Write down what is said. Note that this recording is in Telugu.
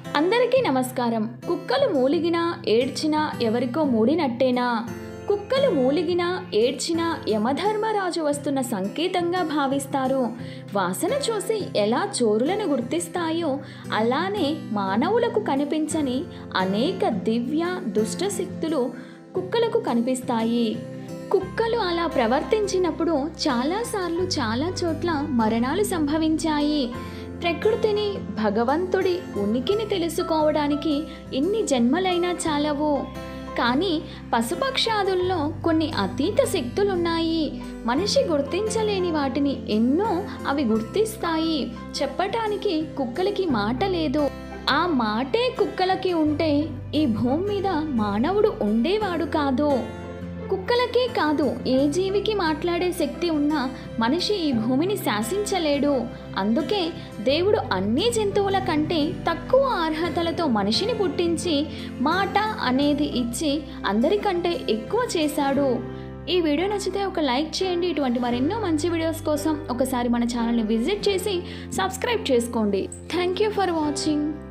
అందరికీ నమస్కారం కుక్కలు మూలిగినా ఏడ్చినా ఎవరికో మూడినట్టేనా కుక్కలు మూలిగినా ఏడ్చినా యమధర్మరాజు వస్తున్న సంకేతంగా భావిస్తారు వాసన చూసి ఎలా చోరులను గుర్తిస్తాయో అలానే మానవులకు కనిపించని అనేక దివ్య దుష్ట శక్తులు కుక్కలకు కనిపిస్తాయి కుక్కలు అలా ప్రవర్తించినప్పుడు చాలాసార్లు చాలా చోట్ల మరణాలు సంభవించాయి ప్రకృతిని భగవంతుడి ఉనికిని తెలుసుకోవడానికి ఎన్ని జన్మలైనా చాలవు కానీ పశుపక్షాదుల్లో కొన్ని అతీత శక్తులున్నాయి మనిషి గుర్తించలేని వాటిని ఎన్నో అవి గుర్తిస్తాయి చెప్పటానికి కుక్కలకి మాట లేదు ఆ మాటే కుక్కలకి ఉంటే ఈ భూమి మీద మానవుడు ఉండేవాడు కాదు కుక్కలకే కాదు ఏ జీవికి మాట్లాడే శక్తి ఉన్నా మనిషి ఈ భూమిని శాసించలేడు అందుకే దేవుడు అన్ని జంతువుల కంటే తక్కువ అర్హతలతో మనిషిని పుట్టించి మాట అనేది ఇచ్చి అందరికంటే ఎక్కువ చేశాడు ఈ వీడియో నచ్చితే ఒక లైక్ చేయండి ఇటువంటి మరెన్నో మంచి వీడియోస్ కోసం ఒకసారి మన ఛానల్ని విజిట్ చేసి సబ్స్క్రైబ్ చేసుకోండి థ్యాంక్ యూ ఫర్ వాచింగ్